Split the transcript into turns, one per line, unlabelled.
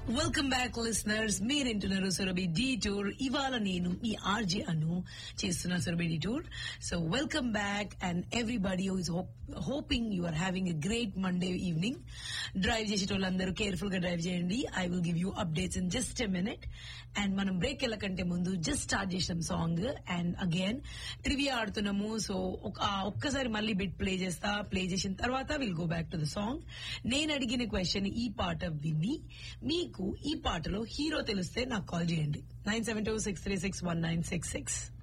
welcome back listeners మీరింటున్నారు Surabhi the tour ఇవాళ నేను మీ ఆర్జే అను చేస్తున్న Surabhi the tour so welcome back and everybody is hoping you are having a great Monday evening drive చేసేటోళ్ళందరూ careful గా drive చేయండి I will give you updates in just a minute and మనం break వెళ్ళకంటే ముందు just start చేసినాం song and again trivia ఆడుతున్నాము so ఒక్కసారి మళ్ళీ బిట్ ప్లే చేస్తా ప్లే చేసిన తర్వాత will go back to the song నేను అడిగిన క్వశ్చన్ ఈ పాట విని మీకు ఈ పాటలో హీరో తెలిస్తే నాకు కాల్ చేయండి nine seven two six three six one nine six six